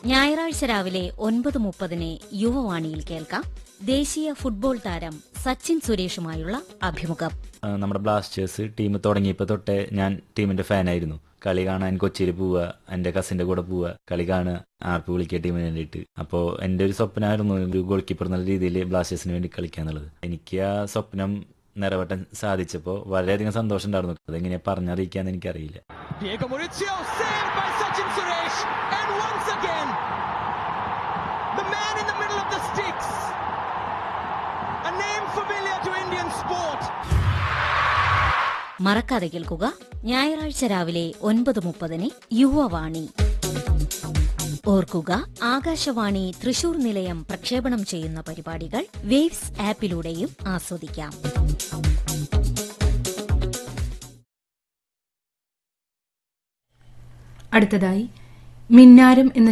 ഞായറാഴ്ച രാവിലെ ഒൻപത് മുപ്പതിന് യുവവാണിയിൽ കേൾക്കാം ദേശീയ ഫുട്ബോൾ താരം സച്ചിൻ സുരേഷുമായുള്ള അഭിമുഖം ആ, നമ്മുടെ ബ്ലാസ്റ്റേഴ്സ് ടീം തുടങ്ങിയപ്പോൾ തൊട്ടേ ഞാൻ ടീമിന്റെ ഫാനായിരുന്നു കളി കാണാൻ കൊച്ചിയിൽ പോവുക എൻ്റെ കസിന്റെ കൂടെ പോവുക കളി കാണുക ആർപ്പ് വിളിക്കുക ടീമിന് വേണ്ടിയിട്ട് അപ്പോൾ എൻ്റെ ഒരു സ്വപ്നമായിരുന്നു ഒരു ഗോൾ കീപ്പർ എന്നുള്ള രീതിയിൽ ബ്ലാസ്റ്റേഴ്സിന് വേണ്ടി കളിക്കുക എന്നുള്ളത് എനിക്ക് ആ സ്വപ്നം നിറവേറ്റാൻ സാധിച്ചപ്പോൾ വളരെയധികം സന്തോഷം ഉണ്ടായിരുന്നു അതെങ്ങനെയാ പറഞ്ഞറിയിക്കാന്ന് എനിക്കറിയില്ല Diego Maurizio, saved by Sachin Suresh, and once again, the man in the middle of the sticks, a name familiar to Indian sport. മറക്കാതെ കേൾക്കുക ഞായറാഴ്ച രാവിലെ ഒൻപത് മുപ്പതിന് യുവവാണി ഓർക്കുക ആകാശവാണി തൃശൂർ നിലയം പ്രക്ഷേപണം ചെയ്യുന്ന പരിപാടികൾ വേവ്സ് ആപ്പിലൂടെയും ആസ്വദിക്കാം അടുത്തതായി മിന്നാരം എന്ന